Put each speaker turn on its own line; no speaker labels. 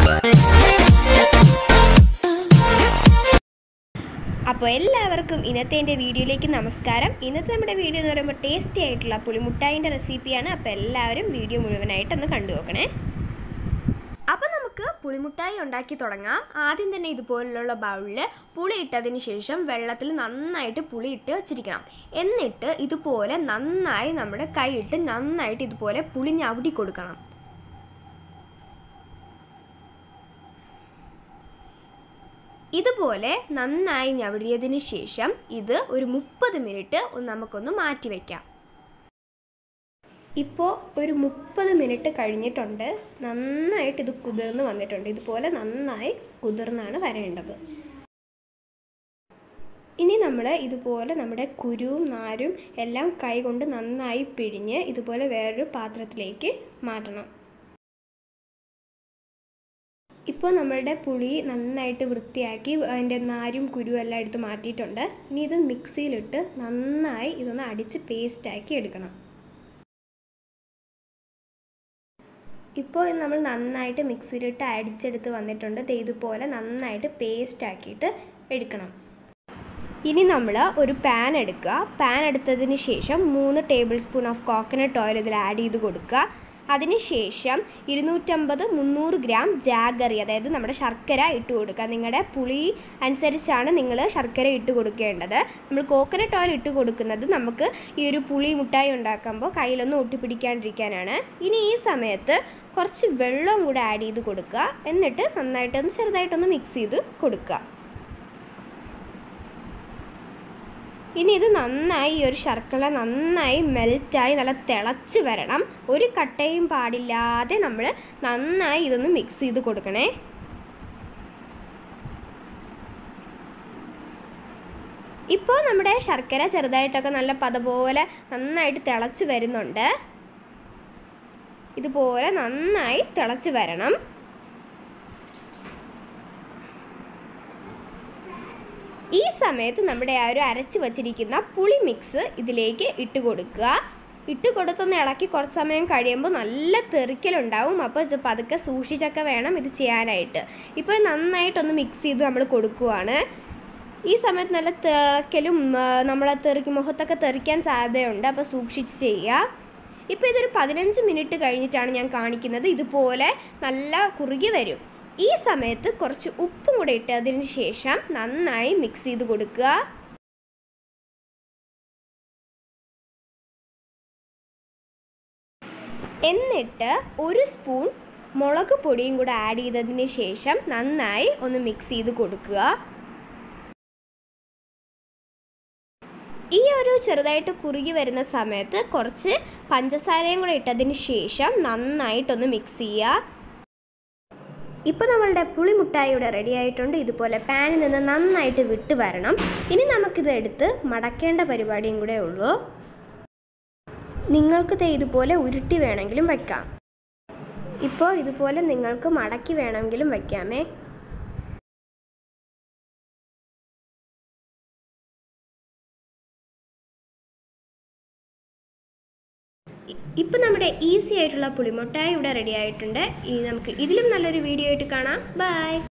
അപ്പോൾ എല്ലാവർക്കും ഇന്നത്തെ എൻ്റെ വീഡിയോയിലേക്ക് നമസ്കാരം ഇന്നത്തെ നമ്മുടെ വീഡിയോ എന്ന് പറയുമ്പോൾ ടേസ്റ്റി ആയിട്ടുള്ള പുളിമുട്ടായിൻ്റെ റെസിപ്പിയാണ് അപ്പോൾ എല്ലാവരും വീഡിയോ മുഴുവനായിട്ടൊന്ന് കണ്ടു നോക്കണേ അപ്പോൾ നമുക്ക് പുളിമുട്ടായി ഉണ്ടാക്കി തുടങ്ങാം ആദ്യം തന്നെ ഇതുപോലുള്ള ബൗളിൽ പുളി ഇട്ടതിന് ശേഷം വെള്ളത്തിൽ നന്നായിട്ട് പുളി ഇട്ട് വെച്ചിരിക്കണം എന്നിട്ട് ഇതുപോലെ നന്നായി നമ്മുടെ കൈയിട്ട് നന്നായിട്ട് ഇതുപോലെ പുളി ഞവിടി കൊടുക്കണം ഇതുപോലെ നന്നായി ഞവടിയതിന് ശേഷം ഇത് ഒരു മുപ്പത് മിനിറ്റ് ഒന്ന് നമുക്കൊന്ന് മാറ്റി വയ്ക്കാം ഇപ്പോൾ ഒരു മുപ്പത് മിനിറ്റ് കഴിഞ്ഞിട്ടുണ്ട് നന്നായിട്ട് ഇത് കുതിർന്ന് വന്നിട്ടുണ്ട് ഇതുപോലെ നന്നായി കുതിർന്നാണ് വരേണ്ടത് ഇനി നമ്മൾ ഇതുപോലെ നമ്മുടെ കുരുവും നാരും എല്ലാം കൈകൊണ്ട് നന്നായി പിഴിഞ്ഞ് ഇതുപോലെ വേറൊരു പാത്രത്തിലേക്ക് മാറ്റണം ഇപ്പോൾ നമ്മളുടെ പുളി നന്നായിട്ട് വൃത്തിയാക്കി അതിൻ്റെ നാരും കുരുവും എല്ലാം എടുത്ത് മാറ്റിയിട്ടുണ്ട് ഇനി ഇത് മിക്സിയിലിട്ട് നന്നായി ഇതൊന്ന് അടിച്ച് പേസ്റ്റാക്കി എടുക്കണം ഇപ്പോൾ നമ്മൾ നന്നായിട്ട് മിക്സിയിലിട്ട് അടിച്ചെടുത്ത് വന്നിട്ടുണ്ട് ദേ ഇതുപോലെ നന്നായിട്ട് പേസ്റ്റ് ആക്കിയിട്ട് എടുക്കണം ഇനി നമ്മൾ ഒരു പാൻ എടുക്കുക പാൻ എടുത്തതിന് ശേഷം മൂന്ന് tablespoon of coconut oil ഇതിൽ ആഡ് ചെയ്ത് കൊടുക്കുക അതിനുശേഷം ഇരുന്നൂറ്റമ്പത് മുന്നൂറ് ഗ്രാം ജാഗറി അതായത് നമ്മുടെ ശർക്കര ഇട്ട് കൊടുക്കുക നിങ്ങളുടെ പുളി അനുസരിച്ചാണ് നിങ്ങൾ ശർക്കര ഇട്ട് കൊടുക്കേണ്ടത് നമ്മൾ കോക്കനട്ട് ഓയിൽ ഇട്ട് കൊടുക്കുന്നത് നമുക്ക് ഈ ഒരു പുളി മുട്ടായി ഉണ്ടാക്കുമ്പോൾ കയ്യിലൊന്നും ഒട്ടിപ്പിടിക്കാണ്ടിരിക്കാനാണ് ഇനി ഈ സമയത്ത് കുറച്ച് വെള്ളം കൂടെ ആഡ് ചെയ്ത് കൊടുക്കുക എന്നിട്ട് നന്നായിട്ടൊന്ന് ചെറുതായിട്ടൊന്ന് മിക്സ് ചെയ്ത് കൊടുക്കുക ഇനി ഇത് നന്നായി ഈ ഒരു ശർക്കര നന്നായി മെൽറ്റായി നല്ല തിളച്ച് വരണം ഒരു കട്ടയും പാടില്ലാതെ നമ്മൾ നന്നായി ഇതൊന്ന് മിക്സ് ചെയ്ത് കൊടുക്കണേ ഇപ്പോൾ നമ്മുടെ ശർക്കര ചെറുതായിട്ടൊക്കെ നല്ല പത പോലെ നന്നായിട്ട് തിളച്ച് വരുന്നുണ്ട് ഇതുപോലെ നന്നായി തിളച്ച് വരണം ഈ സമയത്ത് നമ്മുടെ ആ ഒരു അരച്ച് വച്ചിരിക്കുന്ന പുളി മിക്സ് ഇതിലേക്ക് ഇട്ട് കൊടുക്കുക ഇട്ട് കൊടുത്തൊന്ന് ഇളക്കി കുറച്ച് സമയം കഴിയുമ്പോൾ നല്ല തെറിക്കലുണ്ടാവും അപ്പോൾ പതുക്കെ സൂക്ഷിച്ചൊക്കെ വേണം ഇത് ചെയ്യാനായിട്ട് ഇപ്പോൾ നന്നായിട്ടൊന്ന് മിക്സ് ചെയ്ത് നമ്മൾ കൊടുക്കുവാണ് ഈ സമയത്ത് നല്ല തിളക്കലും നമ്മളെ തെറിക്ക് മുഖത്തൊക്കെ തെറിക്കാൻ സാധ്യതയുണ്ട് അപ്പോൾ സൂക്ഷിച്ച് ചെയ്യുക ഇപ്പോൾ ഇതൊരു പതിനഞ്ച് മിനിറ്റ് കഴിഞ്ഞിട്ടാണ് ഞാൻ കാണിക്കുന്നത് ഇതുപോലെ നല്ല കുറുകി വരും ഈ സമയത്ത് കുറച്ച് ഉപ്പും കൂടെ ഇട്ടതിന് ശേഷം നന്നായി മിക്സ് ചെയ്ത് കൊടുക്കുക എന്നിട്ട് ഒരു സ്പൂൺ മുളക് പൊടിയും കൂടെ ആഡ് ചെയ്തതിന് ശേഷം നന്നായി ഒന്ന് മിക്സ് ചെയ്ത് കൊടുക്കുക ഈ ഒരു ചെറുതായിട്ട് കുറുകി വരുന്ന സമയത്ത് കുറച്ച് പഞ്ചസാരയും കൂടെ ഇട്ടതിന് ശേഷം നന്നായിട്ടൊന്ന് മിക്സ് ചെയ്യുക ഇപ്പോൾ നമ്മളുടെ പുളിമുട്ടായി ഇവിടെ റെഡി ആയിട്ടുണ്ട് ഇതുപോലെ പാനിൽ നിന്ന് നന്നായിട്ട് വിട്ട് വരണം ഇനി നമുക്കിത് എടുത്ത് മടക്കേണ്ട പരിപാടിയും കൂടെ ഉള്ളൂ നിങ്ങൾക്ക് ഇതുപോലെ ഉരുട്ടി വേണമെങ്കിലും വയ്ക്കാം ഇപ്പോൾ ഇതുപോലെ നിങ്ങൾക്ക് മടക്കി വേണമെങ്കിലും വയ്ക്കാമേ ഇപ്പം നമ്മുടെ ഈസി ആയിട്ടുള്ള പുളിമുട്ടായി ഇവിടെ റെഡി ആയിട്ടുണ്ട് ഇനി നമുക്ക് ഇതിലും നല്ലൊരു വീഡിയോ ആയിട്ട് കാണാം ബൈ